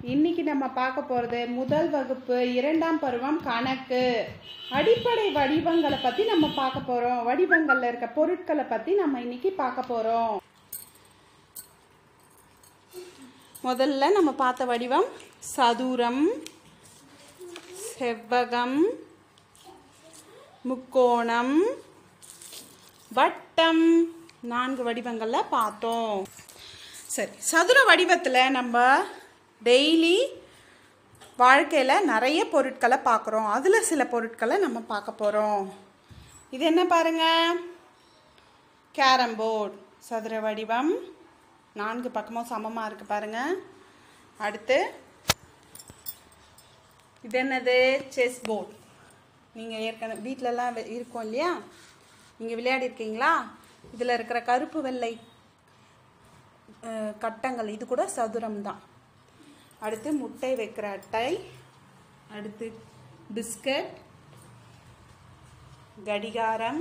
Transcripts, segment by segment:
இன்னைக்கு நம்ம பார்க்க போகிறது முதல் வகுப்பு இரண்டாம் பருவம் கணக்கு அடிப்படை வடிவங்களை பற்றி நம்ம பார்க்க போகிறோம் வடிவங்களில் இருக்க பொருட்களை பற்றி நம்ம இன்னைக்கு பார்க்க போகிறோம் முதல்ல நம்ம பார்த்த வடிவம் சதுரம் செவ்வகம் முக்கோணம் வட்டம் நான்கு வடிவங்களில் பார்த்தோம் சரி சதுர வடிவத்தில் நம்ம டெய்லி வாழ்க்கையில் நிறைய பொருட்களை பார்க்குறோம் அதில் சில பொருட்களை நம்ம பார்க்க போகிறோம் இது என்ன பாருங்க கேரம் போர்டு சதுர வடிவம் நான்கு பக்கமும் சமமாக இருக்குது பாருங்க அடுத்து இது என்னது செஸ் போர்டு நீங்கள் ஏற்கனவே வீட்டிலலாம் வெ- இருக்கும் இல்லையா நீங்கள் விளையாடி இருக்கீங்களா இதில் இருக்கிற கருப்பு வெள்ளை அஹ், கட்டங்கள் இது கூட சதுரம் தான் அடுத்து முட்டை வைக்கிற அட்டை அடுத்து பிஸ்கட் கடிகாரம்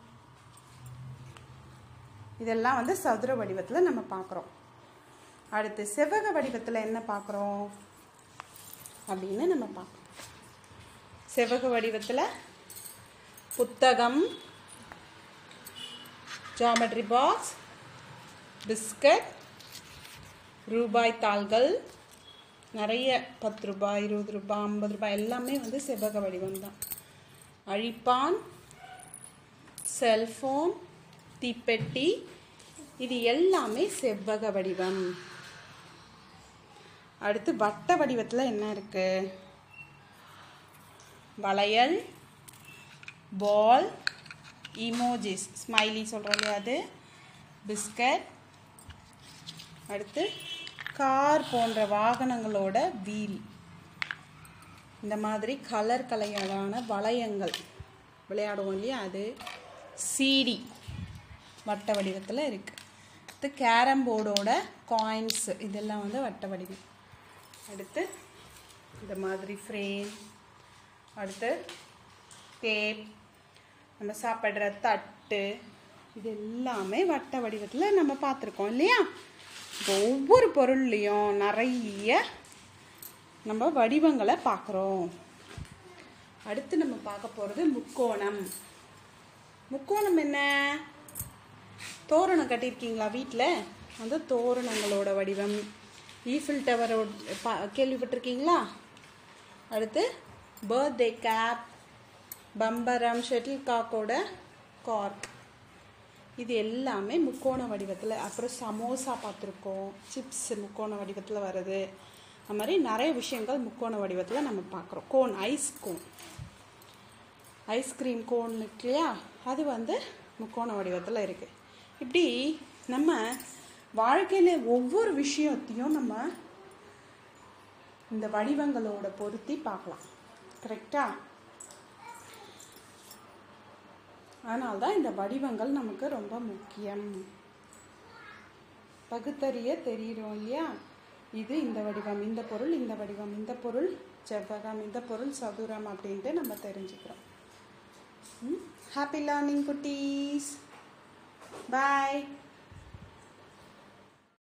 இதெல்லாம் வந்து சதுர வடிவத்தில் நம்ம பார்க்குறோம் அடுத்து செவ்வக வடிவத்தில் என்ன பார்க்குறோம் அப்படின்னு நம்ம பார்க்கணும் செவ்வக வடிவத்தில் புத்தகம் ஜாமெட்ரி பாக்ஸ் பிஸ்கட் ரூபாய் தாள்கள் நிறைய பத்து ரூபாய் இருபது ரூபாய் ஐம்பது ரூபாய் எல்லாமே வந்து செவ்வக வடிவம் தான் அழிப்பான் செல்ஃபோன் தீப்பெட்டி இது எல்லாமே செவ்வக வடிவம் அடுத்து வட்ட வடிவத்தில் என்ன இருக்கு வளையல் பால் இமோஜிஸ் ஸ்மைலி சொல்கிறோம் இல்லையா அது பிஸ்கட் அடுத்து கார் போன்ற வாகனங்களோட வீல் இந்த மாதிரி கலர் கலையான வளையங்கள் விளையாடுவோம் இல்லையா அது சிடி வட்ட வடிவத்தில் இருக்குது அடுத்து கேரம் போர்டோட காயின்ஸ் இதெல்லாம் வந்து வட்ட வடிவம் அடுத்து இந்த மாதிரி ஃப்ரேம் அடுத்து டேப் நம்ம சாப்பிட்ற தட்டு இது எல்லாமே வட்ட வடிவத்தில் நம்ம பார்த்துருக்கோம் இல்லையா இப்போ ஒவ்வொரு பொருள்லேயும் நிறைய நம்ம வடிவங்களை பார்க்குறோம் அடுத்து நம்ம பார்க்க போகிறது முக்கோணம் முக்கோணம் என்ன தோரணம் கட்டியிருக்கீங்களா வீட்டில் அந்த தோரணங்களோட வடிவம் ஈஃபில் டவரோட பா கேள்விப்பட்டிருக்கீங்களா அடுத்து பர்த்டே கேப் பம்பரம் ஷட்டில் காக்கோட கார்க் இது எல்லாமே முக்கோண வடிவத்தில் அப்புறம் சமோசா பார்த்துருக்கோம் சிப்ஸ் முக்கோண வடிவத்தில் வருது அது மாதிரி நிறைய விஷயங்கள் முக்கோண வடிவத்தில் நம்ம பார்க்குறோம் cone ice cone ice cream cone இருக்கு இல்லையா அது வந்து முக்கோண வடிவத்தில் இருக்குது இப்படி நம்ம வாழ்க்கையில் ஒவ்வொரு விஷயத்தையும் நம்ம இந்த வடிவங்களோட பொருத்தி பார்க்கலாம் கரெக்டா அதனால தான் இந்த வடிவங்கள் நமக்கு ரொம்ப முக்கியம் பகுத்தறிய தெரியிறோம் இல்லையா இது இந்த வடிவம் இந்த பொருள் இந்த வடிவம் இந்த பொருள் செவ்வகம் இந்த பொருள் சதுரம் அப்படின்ட்டு நம்ம தெரிஞ்சுக்கிறோம் ஹாப்பி லேர்னிங் குட்டீஸ் பாய்